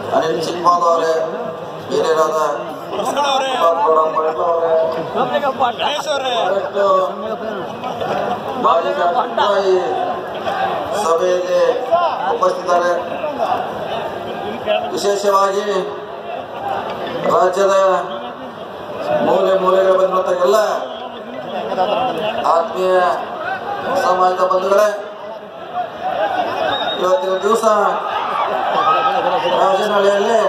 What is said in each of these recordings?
ಅನಿಲ್ ಚಿಕ್ಕಮಾಲ್ ಅವರೇ ಹಿರಿಯರಾದ ಗೌಡ ಪಾಟೀಲ್ ಅವರೇ ಬಹಳಷ್ಟು ಮಾಜಿ ಶಾಸಕರು ಈ ಸಭೆಯಲ್ಲಿ ಉಪಸ್ಥಿತರೆ ವಿಶೇಷವಾಗಿ ರಾಜ್ಯದ ಮೂಲೆ ಮೂಲೆಗೆ ಬಂದಂತ ಎಲ್ಲ ಆತ್ಮೀಯ ಸಮಾಜದ ಬಂಧುಗಳೇ ಇವತ್ತಿನ ದಿವಸ ರಾಜನಹಳ್ಳಿಯಲ್ಲಿ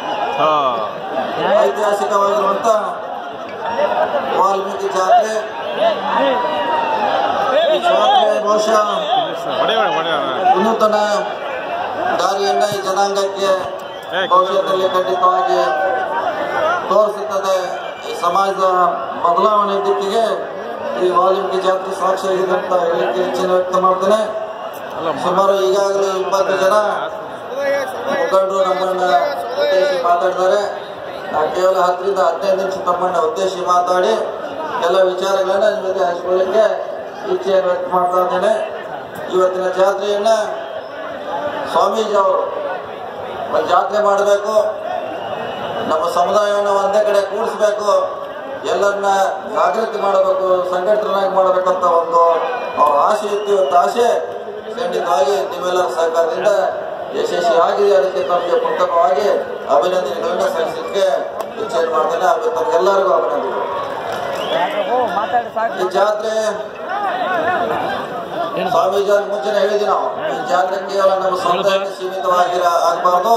ಐತಿಹಾಸಿಕವಾಗಿರುವಂತ ವಾಲ್ಮೀಕಿ ಜಾತ್ರೆ ಈ ಜಾತ್ರೆ ಬಹುಶಃ ವಿನೂತನ ದಾರಿಯನ್ನ ಈ ಜನಾಂಗಕ್ಕೆ ಭವಿಷ್ಯದಲ್ಲಿ ಖಂಡಿತವಾಗಿ ತೋರಿಸುತ್ತದೆ ಈ ಸಮಾಜದ ಬದಲಾವಣೆ ದಿಕ್ಕಿಗೆ ಈ ವಾಲ್ಮೀಕಿ ಜಾತ್ರೆ ಸಾಕ್ಷಿಯಾಗಿದೆ ಅಂತ ಹೇಳಿಕೆ ಹೆಚ್ಚಿನ ವ್ಯಕ್ತ ಮಾಡ್ತೇನೆ ಸುಮಾರು ಈಗಾಗಲೇ ಇಪ್ಪತ್ತು ಜನ ಮುಖಂಡರು ನಮ್ಮನ್ನ ಉದ್ದೇಶಿಸಿ ಮಾತಾಡಿದ್ದಾರೆ ನಾವು ಕೇವಲ ಹತ್ತರಿಂದ ಹದಿನೈದು ನಿಮಿಷ ತಮ್ಮನ್ನ ಉದ್ದೇಶಿಸಿ ಮಾತಾಡಿ ಎಲ್ಲ ವಿಚಾರಗಳನ್ನ ನಿಮ್ಮ ಜೊತೆ ಹಂಚ್ಕೊಳ್ಳಿಕ್ಕೆ ಇಚ್ಛೆಯನ್ನು ವ್ಯಕ್ತ ಮಾಡ್ತಾ ಇದ್ದೇನೆ ಇವತ್ತಿನ ಜಾತ್ರೆಯನ್ನ ಸ್ವಾಮೀಜಿ ಅವರು ಒಂದು ಜಾತ್ರೆ ಮಾಡಬೇಕು ನಮ್ಮ ಸಮುದಾಯವನ್ನು ಒಂದೇ ಕಡೆ ಕೂಡಿಸ್ಬೇಕು ಎಲ್ಲರನ್ನ ಜಾಗೃತಿ ಮಾಡಬೇಕು ಸಂಘಟನೆಯಾಗಿ ಮಾಡಬೇಕಂತ ಒಂದು ಅವ್ರ ಆಸೆ ಇತ್ತು ಇವತ್ತು ಆಸೆ ಖಂಡಿತವಾಗಿ ನಿಮ್ಮೆಲ್ಲರ ಸಹಕಾರದಿಂದ ಯಶಸ್ವಿ ಆಗಿದೆ ಅದಕ್ಕೆ ತಮಗೆ ಪುಸ್ತಕವಾಗಿ ಅಭಿನಂದನೆಗಳನ್ನ ಸಲ್ಲಿಸಲಿಕ್ಕೆ ಇಚ್ಛೆ ಮಾಡ್ತೇನೆ ಹಾಗೂ ತಮಗೆಲ್ಲರಿಗೂ ಅಭಿನಂದನೆಗಳು ಈ ಜಾತ್ರೆ ಸ್ವಾಮೀಜಿ ಅವ್ರ ಮುಂಚೆನೆ ಹೇಳಿದ್ವಿ ನಾವು ಈ ಜಾತ್ರೆ ಕೇವಲ ನಮ್ಮ ಸಮುದಾಯಕ್ಕೆ ಸೀಮಿತವಾಗಿರ ಆಗಬಾರ್ದು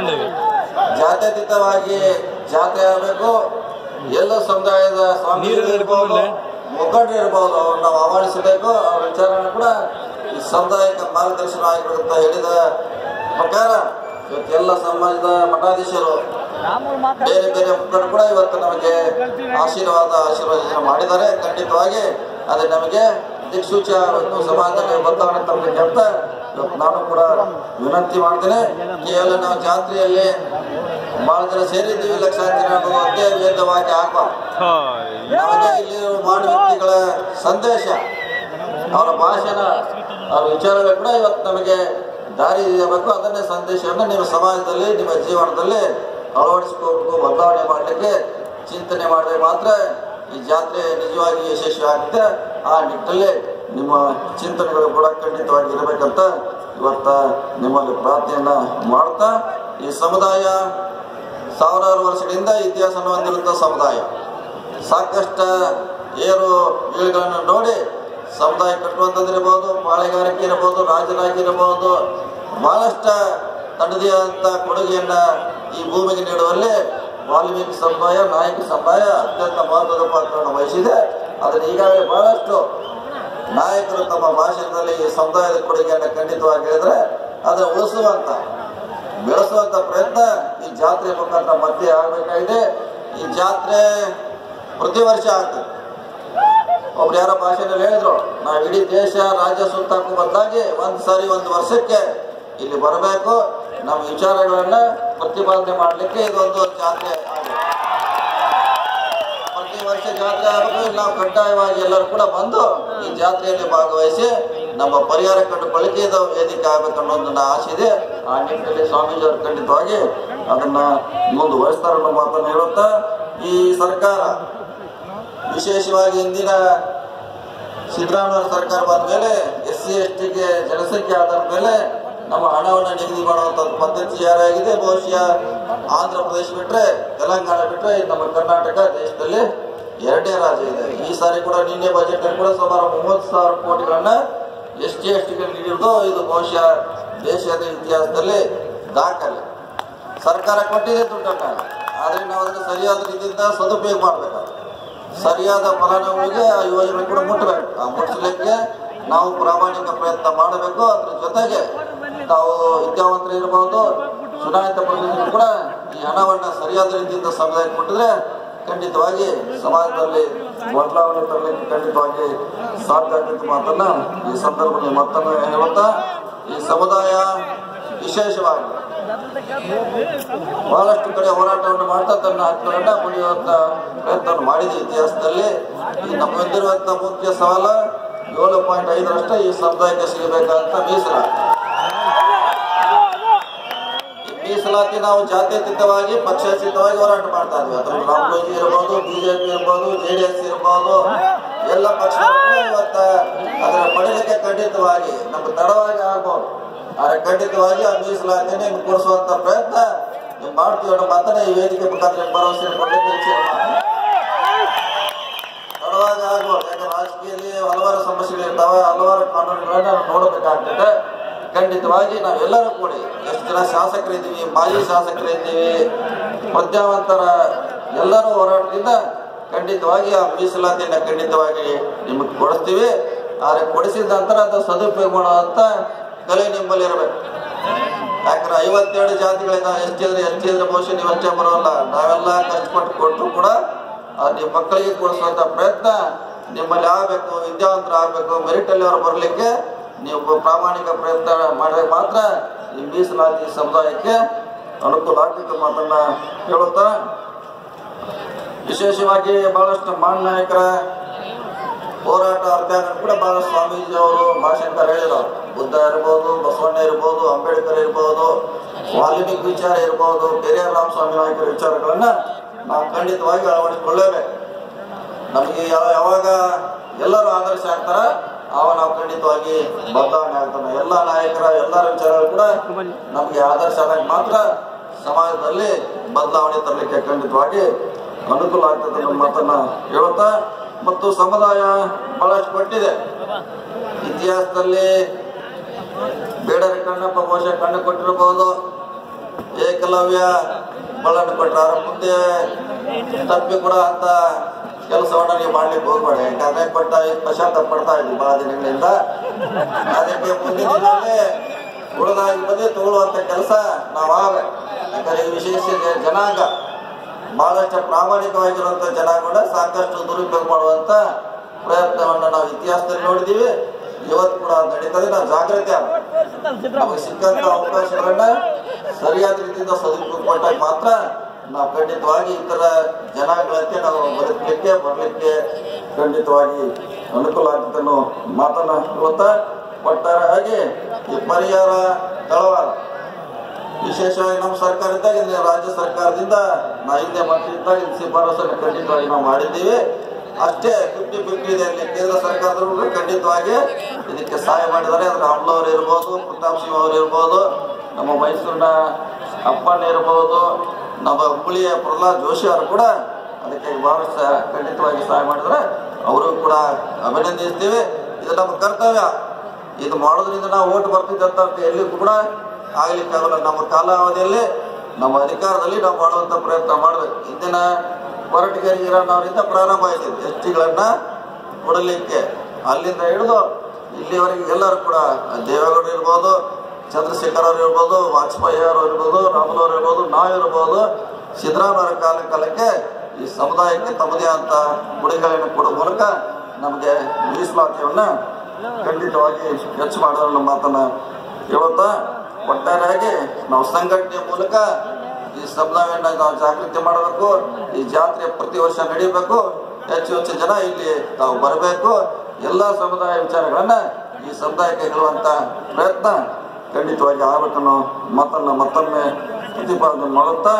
ಜಾತ್ಯತೀತವಾಗಿ ಜಾತ್ರೆ ಆಗಬೇಕು ಎಲ್ಲ ಸಮುದಾಯದ ಸ್ವಾಮೀಜಿ ಇರ್ಬೋದು ಮುಖಂಡರು ಇರ್ಬೋದು ಅವ್ರನ್ನ ನಾವು ಆಹ್ವಾನಿಸಬೇಕು ಅವ್ರ ವಿಚಾರವನ್ನು ಕೂಡ ಈ ಸಮುದಾಯಕ್ಕೆ ಮಾರ್ಗದರ್ಶನ ಆಗಬೇಕು ಅಂತ ಹೇಳಿದ ಪ್ರಕಾರ ಇವತ್ತೆಲ್ಲ ಸಮಾಜದ ಮಠಾಧೀಶರು ಬೇರೆ ಬೇರೆ ಮುಖಂಡರು ಕೂಡ ಇವತ್ತು ನಮಗೆ ಆಶೀರ್ವಾದ ಆಶೀರ್ವಾದ ಮಾಡಿದ್ದಾರೆ ಖಂಡಿತವಾಗಿ ಅದು ನಮಗೆ ದಿಕ್ಸೂಚ ಒಂದು ಸಮಾಜದಲ್ಲಿ ಬದಲಾವಣೆ ತರಲಿಕ್ಕೆ ಅಂತ ಇವತ್ತು ನಾನು ಕೂಡ ವಿನಂತಿ ಮಾಡ್ತೇನೆ ಕೇವಲ ನಾವು ಜಾತ್ರೆಯಲ್ಲಿ ಬಹಳ ಜನ ಸೇರಿದ್ದೀವಿ ಲಕ್ಷಾಂತರ ಜನ ಅನ್ನುವಂತೆ ವೇದವಾಗಿ ಆಗಬಾರ್ದು ನಮಗೆ ಇಲ್ಲಿ ಮಾಡುವ ವ್ಯಕ್ತಿಗಳ ಸಂದೇಶ ಅವರ ಭಾಷಣ ಅವರ ವಿಚಾರಗಳು ಕೂಡ ಇವತ್ತು ನಮಗೆ ದಾರಿ ಇರಬೇಕು ಅದನ್ನೇ ಸಂದೇಶವನ್ನು ನಿಮ್ಮ ಸಮಾಜದಲ್ಲಿ ನಿಮ್ಮ ಜೀವನದಲ್ಲಿ ಅಳವಡಿಸಿಕೋಬೇಕು ಬದಲಾವಣೆ ಮಾಡಲಿಕ್ಕೆ ಚಿಂತನೆ ಮಾಡಿದ್ರೆ ಮಾತ್ರ ಈ ಜಾತ್ರೆ ನಿಜವಾಗಿ ಯಶಸ್ವಿ ಆಗುತ್ತೆ ಆ ನಿಟ್ಟಿನಲ್ಲಿ ನಿಮ್ಮ ಚಿಂತನೆಗಳು ಕೂಡ ಖಂಡಿತವಾಗಿ ಇರಬೇಕಂತ ಇವತ್ತ ನಿಮ್ಮಲ್ಲಿ ಪ್ರಾರ್ಥನೆಯನ್ನ ಮಾಡ್ತಾ ಈ ಸಮುದಾಯ ಸಾವಿರಾರು ವರ್ಷಗಳಿಂದ ಇತಿಹಾಸವನ್ನು ಹೊಂದಿರುವಂಥ ಸಮುದಾಯ ಸಾಕಷ್ಟು ಏರು ಇಳುಗಳನ್ನು ನೋಡಿ ಸಮುದಾಯ ಕಟ್ಟುವಂಥದ್ದಿರ್ಬೋದು ಪಾಳೆಗಾರಿಕೆ ಇರ್ಬೋದು ರಾಜರಾಗಿ ಇರಬಹುದು ಬಹಳಷ್ಟು ತನ್ನದೇ ಆದಂಥ ಕೊಡುಗೆಯನ್ನ ಈ ಭೂಮಿಗೆ ನೀಡುವಲ್ಲಿ ವಾಲ್ಮೀಕಿ ಸಮುದಾಯ ನಾಯಕ ಸಮುದಾಯ ಅತ್ಯಂತ ಮಹತ್ವದ ಪಾತ್ರವನ್ನು ವಹಿಸಿದೆ ಅದನ್ನು ಈಗಾಗಲೇ ಬಹಳಷ್ಟು ನಾಯಕರು ತಮ್ಮ ಭಾಷಣದಲ್ಲಿ ಈ ಸಮುದಾಯದ ಕೊಡುಗೆಯನ್ನು ಖಂಡಿತವಾಗಿ ಹೇಳಿದ್ರೆ ಅದನ್ನು ಉಳಿಸುವಂತ ಬೆಳೆಸುವಂತ ಪ್ರಯತ್ನ ಈ ಜಾತ್ರೆ ಮುಖಾಂತರ ಮತ್ತೆ ಆಗಬೇಕಾಗಿದೆ ಈ ಜಾತ್ರೆ ಪ್ರತಿ ವರ್ಷ ಆಗ್ತದೆ ಒಬ್ರು ಯಾರೋ ಭಾಷೆನಲ್ಲಿ ಹೇಳಿದ್ರು ನಾವು ಇಡೀ ದೇಶ ರಾಜ್ಯ ಸುತ್ತಾಕು ಬದಲಾಗಿ ಒಂದ್ ಸಾರಿ ಒಂದು ವರ್ಷಕ್ಕೆ ಇಲ್ಲಿ ಬರಬೇಕು ನಮ್ಮ ವಿಚಾರಗಳನ್ನ ಪ್ರತಿಪಾದನೆ ಮಾಡಲಿಕ್ಕೆ ಇದೊಂದು ಜಾತ್ರೆ ಆಗಿದೆ ಪ್ರತಿ ವರ್ಷ ಜಾತ್ರೆ ಆಗಬೇಕು ಇಲ್ಲಿ ನಾವು ಕಡ್ಡಾಯವಾಗಿ ಎಲ್ಲರೂ ಕೂಡ ಬಂದು ಈ ಜಾತ್ರೆಯಲ್ಲಿ ಭಾಗವಹಿಸಿ ನಮ್ಮ ಪರಿಹಾರ ಕಂಡುಕೊಳ್ಳಿಕ್ಕೆ ಇದು ವೇದಿಕೆ ಆಗ್ಬೇಕು ಅನ್ನೋ ಒಂದು ನನ್ನ ಆಸೆ ಇದೆ ಆ ನಿಟ್ಟಿನಲ್ಲಿ ಸ್ವಾಮೀಜಿ ಅವರು ಖಂಡಿತವಾಗಿ ಅದನ್ನ ಮುಂದುವರಿಸ್ತಾರೆ ಅನ್ನೋ ಮಾತನ್ನು ಹೇಳುತ್ತಾ ಈ ಸರ್ಕಾರ ವಿಶೇಷವಾಗಿ ಇಂದಿನ ಸಿದ್ದರಾಮಯ್ಯ ಸರ್ಕಾರ ಬಂದ ಮೇಲೆ ಎಸ್ ಸಿ ಎಸ್ ಟಿಗೆ ಜನಸಂಖ್ಯೆ ಆಧಾರದ ಮೇಲೆ ನಮ್ಮ ಹಣವನ್ನು ನಿಗದಿ ಮಾಡುವಂತ ಪದ್ಧತಿ ಜಾರಿಯಾಗಿದೆ ಬಹುಶಃ ಆಂಧ್ರ ಪ್ರದೇಶ ಬಿಟ್ರೆ ತೆಲಂಗಾಣ ಬಿಟ್ರೆ ಇದು ನಮ್ಮ ಕರ್ನಾಟಕ ದೇಶದಲ್ಲಿ ಎರಡೇ ರಾಜ್ಯ ಇದೆ ಈ ಸಾರಿ ಕೂಡ ನಿನ್ನೆ ಬಜೆಟ್ ಕೂಡ ಸುಮಾರು ಮೂವತ್ತು ಸಾವಿರ ಕೋಟಿಗಳನ್ನ ಎಸ್ ಟಿ ಎಸ್ ಟಿಗೆ ನೀಡಿರೋದು ಇದು ಬಹುಶಃ ದೇಶದ ಇತಿಹಾಸದಲ್ಲಿ ದಾಖಲೆ ಸರ್ಕಾರ ಕೊಟ್ಟಿದೆ ದುಡ್ಡನ್ನ ಆದ್ರೆ ನಾವು ಅದನ್ನು ಸರಿಯಾದ ರೀತಿಯಿಂದ ಸದುಪಯೋಗ ಮಾಡಬೇಕಾಗುತ್ತೆ ಸರಿಯಾದ ಫಲಾನುಭವಿಗೆ ಆ ಯೋಜನೆ ಕೂಡ ಮುಟ್ಟಬೇಕು ಆ ಮುಟ್ಟಿಸ್ಲಿಕ್ಕೆ ನಾವು ಪ್ರಾಮಾಣಿಕ ಪ್ರಯತ್ನ ಮಾಡಬೇಕು ಅದ್ರ ಜೊತೆಗೆ ನಾವು ವಿದ್ಯಾವಂತರು ಇರಬಹುದು ಚುನಾಯಿತ ಪ್ರತಿನಿಧಿಗಳು ಕೂಡ ಈ ಹಣವನ್ನ ಸರಿಯಾದ ರೀತಿಯಿಂದ ಸಮುದಾಯಕ್ಕೆ ಕೊಟ್ಟಿದ್ರೆ ಖಂಡಿತವಾಗಿ ಸಮಾಜದಲ್ಲಿ ಬದಲಾವಣೆ ತರಲಿಕ್ಕೆ ಖಂಡಿತವಾಗಿ ಸಾಧ್ಯ ಆಗುತ್ತೆ ಮಾತನ್ನ ಈ ಸಂದರ್ಭದಲ್ಲಿ ಮತ್ತೊಮ್ಮೆ ಹೇಳುತ್ತಾ ಈ ಸಮುದಾಯ ವಿಶೇಷವಾಗಿ ಬಹಳಷ್ಟು ಕಡೆ ಹೋರಾಟವನ್ನು ಮಾಡ್ತಾ ತನ್ನ ಹಕ್ಕುಗಳನ್ನ ಪಡೆಯುವಂತ ಪ್ರಯತ್ನ ಮಾಡಿದೆ ಇತಿಹಾಸದಲ್ಲಿ ಈ ನಮ್ಮ ಹೊಂದಿರುವಂತ ಮುಖ್ಯ ಸವಾಲ ಏಳು ಪಾಯಿಂಟ್ ಐದರಷ್ಟೇ ಈ ಸಮುದಾಯಕ್ಕೆ ಸಿಗಬೇಕಂತ ಮೀಸಲಾತಿ ಈ ಮೀಸಲಾತಿ ನಾವು ಜಾತ್ಯತೀತವಾಗಿ ಪಕ್ಷಾತೀತವಾಗಿ ಹೋರಾಟ ಮಾಡ್ತಾ ಇದ್ವಿ ಅದ್ರಲ್ಲಿ ರಾಮೋಜಿ ಇರ್ಬೋದು ಬಿಜೆಪಿ ಇರ್ಬೋದು ಜೆಡಿಎಸ್ ಇರ್ಬೋದು ಎಲ್ಲ ಪಕ್ಷಗಳು ಇವತ್ತ ಅದರ ಪಡೆಯಲಿಕ್ಕೆ ಖಂಡಿತವಾಗಿ ನಮ್ಗೆ ತಡವಾಗಿ ಆಗ್ಬೋದು ಆದ್ರೆ ಖಂಡಿತವಾಗಿ ಆ ಮೀಸಲಾತಿ ನಿಮ್ಗೆ ಕೊಡಿಸುವಂತ ಪ್ರಯತ್ನ ನೀವು ಮಾಡ್ತೀವಿ ಅನ್ನೋ ಮಾತನ್ನ ಈ ವೇದಿಕೆ ಮುಖಾಂತರ ಭರವಸೆ ಕೊಡಲಿಕ್ಕೆ ಇಚ್ಛೆ ಮಾಡ್ತೀನಿ. ತಡವಾಗಿ ಆಗ್ಬೋದು ಯಾಕಂದ್ರೆ ರಾಜಕೀಯದಲ್ಲಿ ಹಲವಾರು ಸಮಸ್ಯೆಗಳು ಇರ್ತಾವೆ ಹಲವಾರು ಕಾನೂನುಗಳನ್ನ ನಾವು ನೋಡಬೇಕಾಗ್ತದೆ ಖಂಡಿತವಾಗಿ ನಾವೆಲ್ಲರೂ ಕೂಡಿ ಎಷ್ಟು ಜನ ಶಾಸಕರಿದ್ದೀವಿ ಮಾಜಿ ಶಾಸಕರಿದ್ದೀವಿ ಮಧ್ಯಾವಂತರ ಎಲ್ಲರೂ ಹೋರಾಟದಿಂದ ಖಂಡಿತವಾಗಿ ಆ ಮೀಸಲಾತಿಯನ್ನು ಖಂಡಿತವಾಗಿ ನಿಮಗೆ ಕೊಡಿಸ್ತೀವಿ ಆದರೆ ಕೊಡಿಸಿದ ನಂತರ ಅದು ಸದುಪಯೋಗ ಮಾಡುವಂತ ಕಲೆ ನಿಮ್ಮಲ್ಲಿ ಇರಬೇಕು ಯಾಕಂದ್ರೆ ಐವತ್ತೆರಡು ಜಾತಿಗಳಿಂದ ಎಷ್ಟಿದ್ರೆ ಎಷ್ಟಿದ್ರೆ ಬಹುಶಃ ನೀವು ಅಷ್ಟೇ ಬರೋಲ್ಲ ನಾವೆಲ್ಲ ಕಷ್ಟಪಟ್ಟು ಕೊಟ್ಟರು ಕೂಡ ಅದು ನಿಮ್ಮ ಮಕ್ಕಳಿಗೆ ಕೊಡಿಸುವಂತ ಪ್ರಯತ್ನ ನಿಮ್ಮಲ್ಲಿ ಆಗಬೇಕು ವಿದ್ಯಾವಂತರು ಆಗಬೇಕು ಮೆರಿಟಲ್ಲಿ ಅವರು ಬರಲಿಕ್ಕೆ ನೀವು ಪ್ರಾಮಾಣಿಕ ಪ್ರಯತ್ನ ಮಾಡಿದಾಗ ಮಾತ್ರ ಈ ಮೀಸಲಾತಿ ಸಮುದಾಯಕ್ಕೆ ಅನುಕೂಲ ಆಗ್ಲಿಕ್ಕೆ ಮಾತನ್ನ ಹೇಳುತ್ತಾ ವಿಶೇಷವಾಗಿ ಬಹಳಷ್ಟು ಮಾನ್ ನಾಯಕರ ಹೋರಾಟ ಅರ್ಥ ಕೂಡ ಬಹಳ ಸ್ವಾಮೀಜಿ ಅವರು ಭಾಷಣಕಾರ ಹೇಳಿದ್ರು ಬುದ್ಧ ಇರ್ಬೋದು ಬಸವಣ್ಣ ಇರ್ಬೋದು ಅಂಬೇಡ್ಕರ್ ಇರ್ಬೋದು ವಾಲ್ಮೀಕಿ ವಿಚಾರ ಇರ್ಬೋದು ಪೆರಿಯಾರ್ ರಾಮಸ್ವಾಮಿ ನಾಯಕರ ವಿಚಾರಗಳನ್ನ ನಾವು ಖಂಡಿತವಾಗಿ ಅಳವಡಿಸಿಕೊಳ್ಳೇಬೇಕು ನಮಗೆ ಯಾವ ಯಾವಾಗ ಎಲ್ಲರೂ ಆದರ್ಶ ಆಗ್ತಾರ ಅವ ನಾವು ಖಂಡಿತವಾಗಿ ಬದಲಾವಣೆ ಆಗ್ತಾನೆ ಎಲ್ಲ ನಾಯಕರ ಎಲ್ಲರ ವಿಚಾರಗಳು ಕೂಡ ನಮಗೆ ಆದರ್ಶ ಆದಾಗ ಮಾತ್ರ ಸಮಾಜದಲ್ಲಿ ಬದಲಾವಣೆ ತರಲಿಕ್ಕೆ ಖಂಡಿತವಾಗಿ ಅನುಕೂಲ ಆಗ್ತದೆ ಅನ್ನೋ ಮಾತನ್ನ ಹೇಳುತ್ತಾ ಮತ್ತು ಸಮುದಾಯ ಬಹಳಷ್ಟು ಕೊಟ್ಟಿದೆ ಇತಿಹಾಸದಲ್ಲಿ ಬೇಡರ ಕಣ್ಣಪ್ಪ ಬಹುಶಃ ಕಣ್ಣು ಕೊಟ್ಟಿರಬಹುದು ಏಕಲವ್ಯ ಬಳ್ಳನ್ನು ಕೊಟ್ಟರೆ ಅದರ ಮುಂದೆ ತಪ್ಪಿ ಕೂಡ ಅಂತ ಕೆಲಸವನ್ನ ನೀವು ಮಾಡ್ಲಿಕ್ಕೆ ಹೋಗ್ಬೇಡ ಯಾಕಂದ್ರೆ ಪಟ್ಟ ಪಶ್ಚಾತ್ತಾಪ ಪಡ್ತಾ ಇದ್ವಿ ಬಹಳ ದಿನಗಳಿಂದ ಅದಕ್ಕೆ ಮುಂದಿನ ದಿನದಲ್ಲಿ ಉಳಿದಾಗಿ ಬಂದು ತಗೊಳ್ಳುವಂತ ಕೆಲಸ ನಾವು ಆಗ್ಬೇಕು ಯಾಕಂದ್ರೆ ಈ ವಿಶೇಷ ಜ- ಜನಾಂಗ ಬಹಳಷ್ಟು ಪ್ರಾಮಾಣಿಕವಾಗಿರುವಂತ ಜನ ಕೂಡ ಸಾಕಷ್ಟು ದುರುಪಯೋಗ ಮಾಡುವಂತ ಪ್ರಯತ್ನವನ್ನ ನಾವು ಇತಿಹಾಸದಲ್ಲಿ ನೋಡಿದೀವಿ ಇವತ್ತು ಕೂಡ ಅದು ನಡೀತದೆ ನಾವು ಜಾಗೃತಿ ಆಗ್ಬೇಕು ನಮಗೆ ಸಿಕ್ಕಂತ ಅವಕಾಶಗಳನ್ನ ಸರಿಯಾದ ರೀತಿಯಿಂದ ಸದುಪಯೋಗ ಕೊಟ್ಟಾಗ ಮಾತ್ರ ನಾವು ಖಂಡಿತವಾಗಿ ಇತರ ಜನಾಂಗಗಳಂತೆ ನಾವು ಬದುಕಲಿಕ್ಕೆ ಬರಲಿಕ್ಕೆ ಖಂಡಿತವಾಗಿ ಅನುಕೂಲ ಆಗ್ತದೆ ಅನ್ನೋ ಮಾತನ್ನ ಇವತ್ತ ಒಟ್ಟಾರೆಯಾಗಿ ಈ ಪರಿಹಾರ ತಳವಾರ ವಿಶೇಷವಾಗಿ ನಮ್ಮ ಸರ್ಕಾರ ಇದ್ದಾಗ ಇಲ್ಲಿ ರಾಜ್ಯ ಸರ್ಕಾರದಿಂದ ನಾ ಹಿಂದೆ ಮಂತ್ರಿ ಇದ್ದಾಗ ಇದು ಶಿಫಾರಸನ್ನು ಖಂಡಿತವಾಗಿ ನಾವು ಮಾಡಿದ್ದೀವಿ ಅಷ್ಟೇ ಫಿಫ್ಟಿ ಫಿಫ್ಟಿ ಇದೆ ಇಲ್ಲಿ ಕೇಂದ್ರ ಸರ್ಕಾರದವರು ಖಂಡಿತವಾಗಿ ಇದಕ್ಕೆ ಸಹಾಯ ಮಾಡಿದ್ದಾರೆ ಅದ್ರ ಅಮ್ಲವ್ರು ಇರ್ಬೋದು ಪ್ರತಾಪ್ ಸಿಂಹ ಅವರು ಇರ್ಬೋದು ನಮ್ಮ ಮೈಸೂರಿನ ಅಪ್ಪಣ್ಣ ಇರ್ಬೋದು ನಮ್ಮ ಹುಬ್ಬಳ್ಳಿಯ ಪ್ರಹ್ಲಾದ್ ಜೋಶಿ ಅವರು ಕೂಡ ಅದಕ್ಕೆ ಬಹಳಷ್ಟು ಸಹ ಖಂಡಿತವಾಗಿ ಸಹಾಯ ಮಾಡಿದ್ರೆ ಅವರು ಕೂಡ ಅಭಿನಂದಿಸ್ತೀವಿ ಇದು ನಮ್ಮ ಕರ್ತವ್ಯ ಇದು ಮಾಡೋದ್ರಿಂದ ನಾವು ಓಟ್ ಬರ್ತಿದ್ದೆ ಅಂತ ಎಲ್ಲಿ ಕೂಡ ಆಗ್ಲಿಕ್ಕೆ ಆಗಲ್ಲ ನಮ್ಮ ಕಾಲಾವಧಿಯಲ್ಲಿ ನಮ್ಮ ಅಧಿಕಾರದಲ್ಲಿ ನಾವು ಮಾಡುವಂತ ಪ್ರಯತ್ನ ಮಾಡಬೇಕು ಇಂದಿನ ಕೊರಟಗೆರೆ ಅವರಿಂದ ಪ್ರಾರಂಭ ಆಯಿತು ಎಸ್ ಟಿಗಳನ್ನ ಕೊಡಲಿಕ್ಕೆ ಅಲ್ಲಿಂದ ಹಿಡಿದು ಇಲ್ಲಿವರೆಗೆ ಎಲ್ಲರೂ ಕೂಡ ದೇವೇಗೌಡರು ಇರ್ಬೋದು ಚಂದ್ರಶೇಖರ್ ಅವರು ಇರ್ಬೋದು ವಾಜಪೇಯಿ ಅವರು ಇರ್ಬೋದು ರಾಮುಲು ಅವರು ಇರ್ಬೋದು ನಾವು ಇರ್ಬೋದು ಸಿದ್ದರಾಮಯ್ಯ ಕಾಲ ಕಾಲಕ್ಕೆ ಈ ಸಮುದಾಯಕ್ಕೆ ತಮ್ಮದೇ ಅಂತ ಕೊಡುಗೆಗಳನ್ನು ಕೊಡುವ ಮೂಲಕ ನಮಗೆ ಮೀಸಲಾತಿಯನ್ನ ಖಂಡಿತವಾಗಿ ಹೆಚ್ಚು ಮಾಡೋದ್ರ ನಮ್ಮ ಮಾತನ್ನ ಹೇಳುತ್ತಾ ಒಟ್ಟಾರೆಯಾಗಿ ನಾವು ಸಂಘಟನೆಯ ಮೂಲಕ ಈ ಸಮುದಾಯವನ್ನ ನಾವು ಜಾಗೃತಿ ಮಾಡಬೇಕು ಈ ಜಾತ್ರೆ ಪ್ರತಿ ವರ್ಷ ನಡೀಬೇಕು ಹೆಚ್ಚು ಹೆಚ್ಚು ಜನ ಇಲ್ಲಿ ತಾವು ಬರಬೇಕು ಎಲ್ಲ ಸಮುದಾಯ ವಿಚಾರಗಳನ್ನ ಈ ಸಮುದಾಯಕ್ಕೆ ಹೇಳುವಂತ ಪ್ರಯತ್ನ ಖಂಡಿತವಾಗಿ ಆಗಬೇಕನ್ನೋ ಮಾತನ್ನ ಮತ್ತೊಮ್ಮೆ ಪ್ರತಿಪಾದನೆ ಮಾಡುತ್ತಾ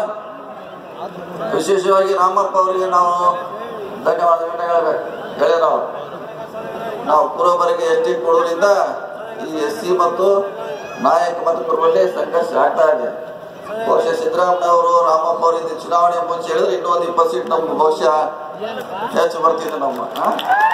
ವಿಶೇಷವಾಗಿ ರಾಮಪ್ಪ ಅವರಿಗೆ ನಾವು ಧನ್ಯವಾದಗಳನ್ನ ಹೇಳಬೇಕು ಹೇಳಿದ್ರು ಅವ್ರು. ನಾವು ಕುರುಬರಿಗೆ ಎಸ್ ಟಿ ಕೊಡೋದ್ರಿಂದ ಈ ಎಸ್ ಸಿ ಮತ್ತು ನಾಯಕ ಮತ್ತು ಕುರುಬಲ್ಲಿ ಸಂಘರ್ಷ ಆಗ್ತಾ ಇದೆ ಬಹುಶಃ ಸಿದ್ದರಾಮಯ್ಯ ಅವರು ರಾಮಪ್ಪ ಅವರಿಂದ ಚುನಾವಣೆ ಮುಂಚೆ ಹೇಳಿದ್ರೆ ಇನ್ನೊಂದು ಇಪ್ಪತ್ತು ಸೀಟ್ ನಮ್ಗೆ ಬಹುಶಃ ಹೆಚ್ಚು ಬರ್ತಿತ್ತು ನಮ್ಮ ಆ?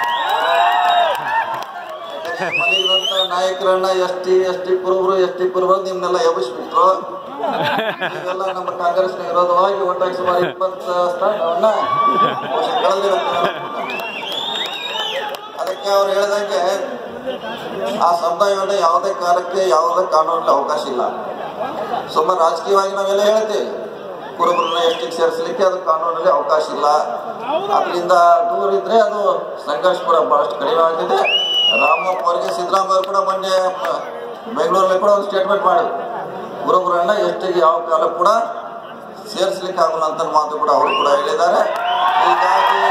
ಯಾಕಂದ್ರೆ ಮನೆಗಿರುವಂತ ನಾಯಕರನ್ನ ಎಸ್ ಟಿ ಎಸ್ ಟಿ ಕುರುಬರು ಎಸ್ ಟಿ ಕುರುಬರು ನಿಮ್ನೆಲ್ಲ ಎಬ್ಬಿಸ್ಬಿಟ್ರು ಇವೆಲ್ಲ ನಮ್ಮ ಕಾಂಗ್ರೆಸ್ ವಿರೋಧವಾಗಿ ಒಟ್ಟಾಗಿ ಸುಮಾರು ಇಪ್ಪತ್ತು ಸ್ಥಾನವನ್ನ ಬಹುಶಃ ಕಳೆದಿರುತ್ತೆ ಅದಕ್ಕೆ ಅವ್ರು ಹೇಳಿದಂಗೆ ಆ ಸಮುದಾಯವನ್ನು ಯಾವುದೇ ಕಾಲಕ್ಕೆ ಯಾವುದೇ ಕಾನೂನಲ್ಲಿ ಅವಕಾಶ ಇಲ್ಲ ಸುಮ್ಮನೆ ರಾಜಕೀಯವಾಗಿ ನಾವೆಲ್ಲ ಹೇಳ್ತೀವಿ ಕುರುಬರನ್ನ ಎಷ್ಟಿಗೆ ಸೇರಿಸಲಿಕ್ಕೆ ಅದು ಕಾನೂನಲ್ಲಿ ಅವಕಾಶ ಇಲ್ಲ ಅದರಿಂದ ದೂರ ಇದ್ರೆ ಅದು ಸಂಘರ್ಷ ಕೂಡ ಬಹಳಷ್ಟು ಕಡಿಮೆ ಆಗಿದೆ ರಾಮಪ್ಪ ಅವರಿಗೆ ಸಿದ್ದರಾಮಯ್ಯ ಅವರು ಕೂಡ ಮೊನ್ನೆ ಮ- ಬೆಂಗಳೂರಲ್ಲಿ ಕೂಡ ಒಂದು ಸ್ಟೇಟ್ಮೆಂಟ್ ಮಾಡಿ ಕುರುಬರನ್ನ ಎಷ್ಟಿಗೆ ಯಾವ ಕಾಲ ಕೂಡ ಸೇರಿಸಲಿಕ್ಕೆ ಆಗಲ್ಲ ಅಂತ ಮಾತು ಕೂಡ ಅವರು ಕೂಡ ಹೇಳಿದ್ದಾರೆ ಹೀಗಾಗಿ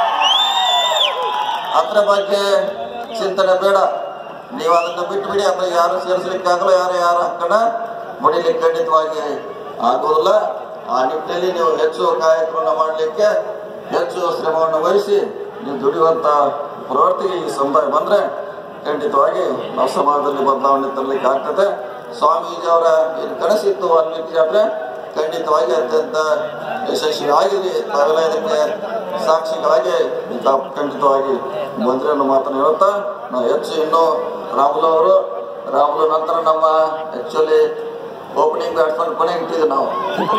ಅದ್ರ ಬಗ್ಗೆ ಚಿಂತನೆ ಬೇಡ ನೀವು ಅದನ್ನ ಬಿಟ್ಟು ಬಿಡಿ ಅಂದ್ರೆ ಯಾರು ಸೇರಿಸ್ಲಿಕ್ಕೆ ಆಗಲ್ಲ ಯಾರು ಯಾರ ಹಕ್ಕನ್ನ ಮುಡಿಲಿಕ್ಕೆ ಖಂಡಿತವಾಗಿ ಆಗೋದಿಲ್ಲ ಆ ನಿಟ್ಟಿನಲ್ಲಿ ನೀವು ಹೆಚ್ಚು ಕಾಯಕವನ್ನು ಮಾಡಲಿಕ್ಕೆ ಹೆಚ್ಚು ಶ್ರಮವನ್ನು ವಹಿಸಿ ನೀವು ದುಡಿಯುವಂತ ಪ್ರವೃತ್ತಿಗೆ ಈ ಸಮುದಾಯ ಬಂದ್ರೆ ಖಂಡಿತವಾಗಿ ನಾವು ಸಮಾಜದಲ್ಲಿ ಬದಲಾವಣೆ ತರಲಿಕ್ಕೆ ಆಗ್ತದೆ ಸ್ವಾಮೀಜಿ ಅವರ ಏನು ಕನಸಿತ್ತು ವಾಲ್ಮೀಕಿ ಜಾತ್ರೆ ಖಂಡಿತವಾಗಿ ಅತ್ಯಂತ ಯಶಸ್ವಿ ಆಗಿದೆ ತಾವೆಲ್ಲ ಇದಕ್ಕೆ ಸಾಕ್ಷಿಗಳಾಗಿ ತಾವು ಖಂಡಿತವಾಗಿ ಬಂದ್ರೆ ಅನ್ನೋ ಮಾತನ್ನು ಹೇಳುತ್ತಾ ನಾವು ಹೆಚ್ಚು ಇನ್ನು ರಾಮುಲು ಅವರು ರಾಮುಲು ನಂತರ ನಮ್ಮ ಆಕ್ಚುಲಿ ಓಪನಿಂಗ್ ಬ್ಯಾಟ್ಸ್ಮನ್ ಕೊನೆ ಇಟ್ಟಿದ್ವಿ ನಾವು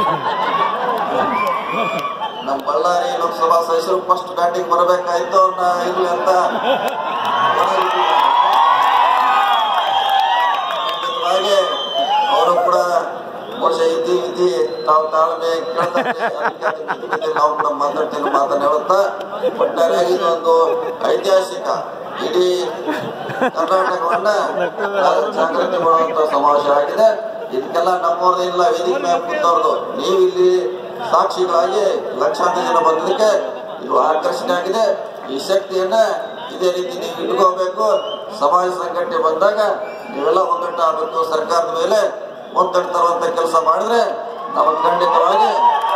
ನಮ್ಮ ಬಳ್ಳಾರಿ ಲೋಕಸಭಾ ಸದಸ್ಯರು ಫಸ್ಟ್ ಬ್ಯಾಟಿಂಗ್ ಬರಬೇಕಾಯ್ತು ಅವ್ರನ್ನ ಇರ್ಲಿ ಅಂತ ಖಂಡಿತವಾಗಿ ಅವರು ಕೂಡ ಬಹುಶಃ ಇದ್ದಿ ಇದ್ದಿ ತಾವು ತಾಳ್ಮೆ ಕೇಳ್ತಾರೆ ಅದಕ್ಕೆ ಅದಕ್ಕೆ ಇದ್ದಿ ಇದ್ದಿ ನಾವು ಕೂಡ ಮಾತಾಡ್ತೀನಿ ಮಾತನ್ನ ಹೇಳುತ್ತಾ ಒಟ್ಟಾರೆಯಾಗಿ ಇದೊಂದು ಐತಿಹಾಸಿಕ ಇಡೀ ಕರ್ನಾಟಕವನ್ನ ಜಾಗೃತಿ ಮಾಡುವಂತ ಸಮಾವೇಶ ಆಗಿದೆ ಇದಕ್ಕೆಲ್ಲ ನಮ್ಮವ್ರದಿಲ್ಲ ವೇದಿಕೆ ಮೇಲೆ ಕೂತವ್ರದ್ದು ನೀವು ಇಲ್ಲಿ ಸಾಕ್ಷಿಗಳಾಗಿ ಲಕ್ಷಾಂತರ ಜನ ಬಂದಿದ್ದಕ್ಕೆ ಇದು ಆಕರ್ಷಣೆ ಆಗಿದೆ ಈ ಶಕ್ತಿಯನ್ನ ಇದೇ ರೀತಿ ನೀವು ಇಟ್ಕೋಬೇಕು ಸಮಾಜ ಸಂಘಟನೆ ಬಂದಾಗ ನೀವೆಲ್ಲ ಒಗ್ಗಟ್ಟಾಗಬೇಕು ಸರ್ಕಾರದ ಮೇಲೆ ಒತ್ತಡ ತರುವಂತ ಕೆಲಸ ಮಾಡಿದ್ರೆ ನಾವು ಖಂಡಿತವಾಗಿ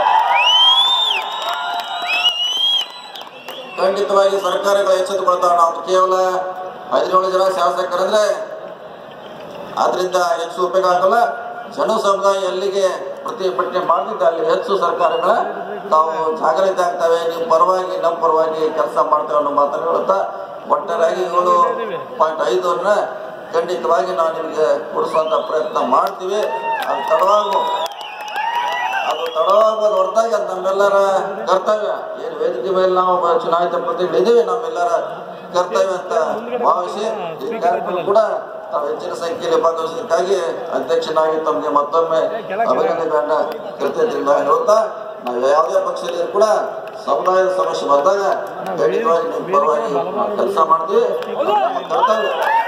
ಖಂಡಿತವಾಗಿ ಸರ್ಕಾರಗಳು ಎಚ್ಚೆತ್ತುಕೊಳ್ತಾವೆ ನಾವು ಕೇವಲ ಹದಿನೇಳು ಜನ ಶಾಸಕರಂದ್ರೆ ಆದ್ರಿಂದ ಹೆಚ್ಚು ಉಪಯೋಗ ಆಗಲ್ಲ ಜನ ಸಮುದಾಯ ಎಲ್ಲಿಗೆ ಪ್ರತಿಭಟನೆ ಮಾಡ್ತಿದ್ದ ಅಲ್ಲಿ ಹೆಚ್ಚು ಸರ್ಕಾರಗಳ ತಾವು ಜಾಗೃತಿ ಆಗ್ತವೆ ನೀವು ಪರವಾಗಿ ನಮ್ಮ ಪರವಾಗಿ ಕೆಲಸ ಮಾಡ್ತೇವೆ ಅನ್ನೋ ಮಾತನ್ನು ಹೇಳುತ್ತಾ ಒಟ್ಟಾರೆಯಾಗಿ ಏಳು ಪಾಯಿಂಟ್ ಐದನ್ನ ಖಂಡಿತವಾಗಿ ನಾವು ನಿಮಗೆ ಕೊಡಿಸುವಂತ ಪ್ರಯತ್ನ ಮಾಡ್ತೀವಿ ಅದು ತಡವಾಗು ಅದು ತಡವಾಗೋದು ಹೊರತಾಗಿ ಅದು ನಮ್ಮೆಲ್ಲರ ಕರ್ತವ್ಯ ಏನು ವೇದಿಕೆ ಮೇಲೆ ನಾವು ಒಬ್ಬ ಚುನಾಯಿತ ಪ್ರತಿನಿಧಿಗಳಿದ್ದೀವಿ ನಮ್ಮೆಲ್ಲರ ಕರ್ತವ್ಯ ಅಂತ ಭಾವಿಸಿ ಈ ಕಾರ್ಯಕ್ರಮ ಕೂಡ ತಾವು ಹೆಚ್ಚಿನ ಸಂಖ್ಯೆಯಲ್ಲಿ ಭಾಗವಹಿಸೋದಕ್ಕಾಗಿ ಅಧ್ಯಕ್ಷನಾಗಿ ತಮಗೆ ಮತ್ತೊಮ್ಮೆ ಅಭಿನಂದನೆಗಳನ್ನ ಕೃತಜ್ಞತೆಯಿಂದ ಹೇಳುತ್ತಾ ನಾವು ಯಾವುದೇ ಪಕ್ಷದಲ್ಲಿ ಕೂಡ ಸಮುದಾಯದ ಸಮಸ್ಯೆ ಬಂದಾಗ ಖಂಡಿತವಾಗಿ ನಿಮ್ಮ ಪರವಾಗಿ ಕೆಲಸ ಮಾಡ್ತೀವಿ ಅದು ನಮ್ಮ ಕರ್ತವ್ಯ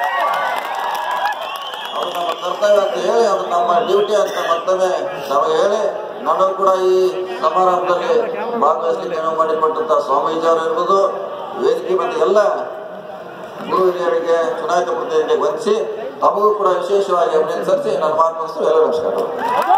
ಅದು ನಮ್ಮ ಕರ್ತವ್ಯ ಅಂತ ಹೇಳಿ ಅದು ನಮ್ಮ ಡ್ಯೂಟಿ ಅಂತ ಮತ್ತೊಮ್ಮೆ ನಾವು ಹೇಳಿ ನಾನು ಕೂಡ ಈ ಸಮಾರಂಭದಲ್ಲಿ ಭಾಗವಹಿಸಲಿಕ್ಕೆ ಅನುವು ಮಾಡಿಕೊಟ್ಟಂತ ಸ್ವಾಮೀಜಿ ಅವರು ಇರ್ಬೋದು ವೇದಿಕೆ ಮತ್ತು ಎಲ್ಲ ಗುರು ಹಿರಿಯರಿಗೆ ಚುನಾಯಿತ ಪ್ರತಿನಿಧಿಗೆ ವಂದಿಸಿ ತಮಗೂ ಕೂಡ ವಿಶೇಷವಾಗಿ ಅಭಿನಂದಿಸಿ ನನ್ನ ಮಾತು ಮುಗಿಸಿ ಎಲ್ಲ ನಮಸ್ಕಾರಗಳು